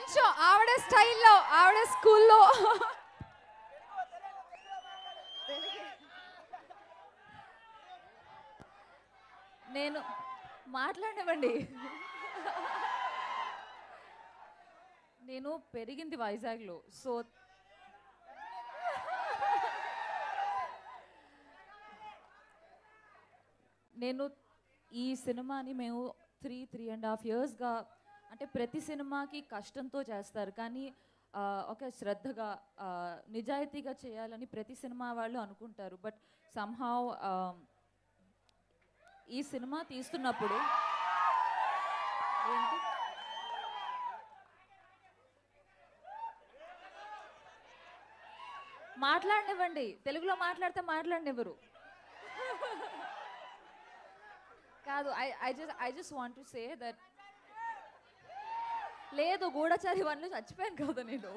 కొంచెం ఆవిడ స్టైల్లో ఆవిడ స్కూల్లో నేను మాట్లాడనివ్వండి నేను పెరిగింది వైజాగ్లో సో నేను ఈ సినిమాని మేము త్రీ త్రీ అండ్ హాఫ్ ఇయర్స్గా అంటే ప్రతి సినిమాకి కష్టంతో చేస్తారు కానీ ఆ, ఒక శ్రద్ధగా ఆ, నిజాయితీగా చేయాలని ప్రతి సినిమా వాళ్ళు అనుకుంటారు బట్ సంహావ్ ఈ సినిమా తీస్తున్నప్పుడు ఏంటి మాట్లాడనివ్వండి తెలుగులో మాట్లాడితే మాట్లాడనివ్వరు కాదు I I just I just want to say that లేదు గూఢచారి వన్లో చచ్చిపోయాను కదా నేను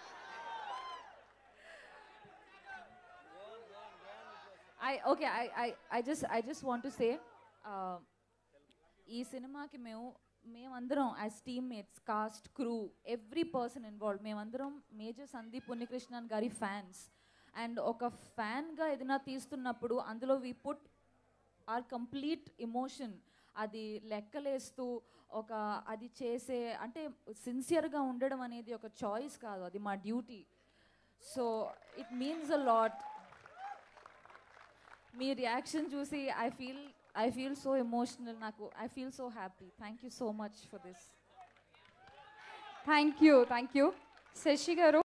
I okay I I I just I just want to say ఈ సినిమాకి మేము మేమందరం as teammates cast crew every person involve మేమందరం మేజర్ సందీప్ ఉన్నికృష్ణన్ గారి ఫ్యాన్స్ అండ్ ఒక ఫ్యాన్గా ఏదైనా తీస్తున్నప్పుడు అందులో we put our complete emotion అది లెక్కలేస్తూ ఒక అది చేసే అంటే సిన్సియర్గా ఉండడం అనేది ఒక చాయిస్ కాదు అది మా duty so it means a lot మీ రియాక్షన్ చూసి I feel I feel so emotional నాకు I feel so happy thank you so much for this thank you thank you Sasi గారు